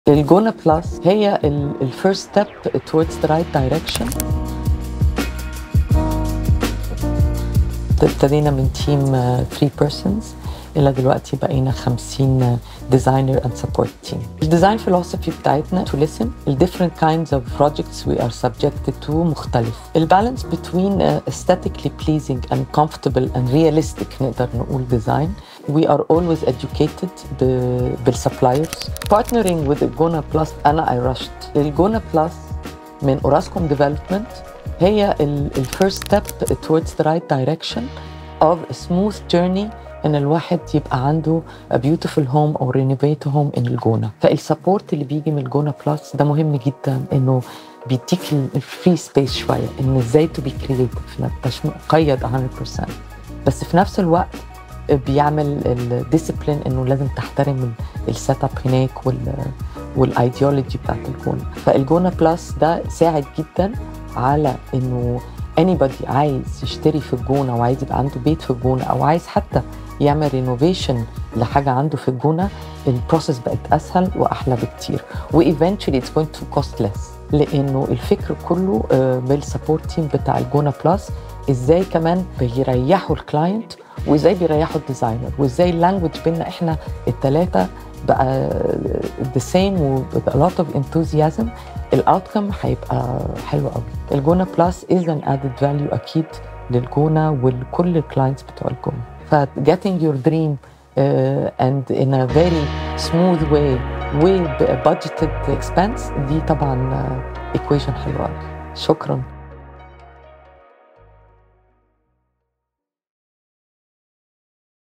الجونا بلس هي الفيرست ستيب towards the right direction ابتدينا من تيم 3 persons الى دلوقتي بقينا 50 designer and support team. الديزاين philosophy بتاعتنا to listen ال different kinds of projects we are subjected to مختلف. البالانس between uh, aesthetically pleasing and comfortable and realistic نقدر نقول design. We are always educated ب- بالsuppliers. Partnering with الجونا بلس أنا I rushed. الجونا بلس من اوراسكوم ديفلوبمنت هي الفيرست ستيب towards the right direction of a smooth journey ان الواحد يبقى عنده a beautiful home or renovate home in الجونه فالسبورت اللي بيجي من الجونه بلس ده مهم جدا انه بيديك الفري سبيس شويه ان ازاي تو بي كرييتيف ما تبقاش مقيد 100% بس في نفس الوقت بيعمل الديسيبلين انه لازم تحترم السيت اب هناك وال والايديولوجي بتاعت الجونه فالجونه بلس ده ساعد جدا على انه anybody عايز يشتري في الجونه وعايز يبقى عنده بيت في الجونه او عايز حتى يعمل رينوفيشن لحاجه عنده في الجونه البروسيس بقت اسهل واحلى بكتير وايفنتشولي اتس جوينت تو كوست ليس لانه الفكر كله آه، بالسبورت تيم بتاع الجونه بلس ازاي كمان بيريحوا الكلاينت وازاي بيريحوا الديزاينر وازاي اللانجوج بينا احنا الثلاثه بقى ذا سيم وذ a lot of enthusiasm الاوتكم هيبقى حلو قوي الجونه بلس از ان ادد فاليو اكيد للجونه ولكل الكلاينتس بتوع الجونه ف getting your dream uh, and in a very smooth way with budgeted expense دي طبعا uh, equation حلوه قوي شكرا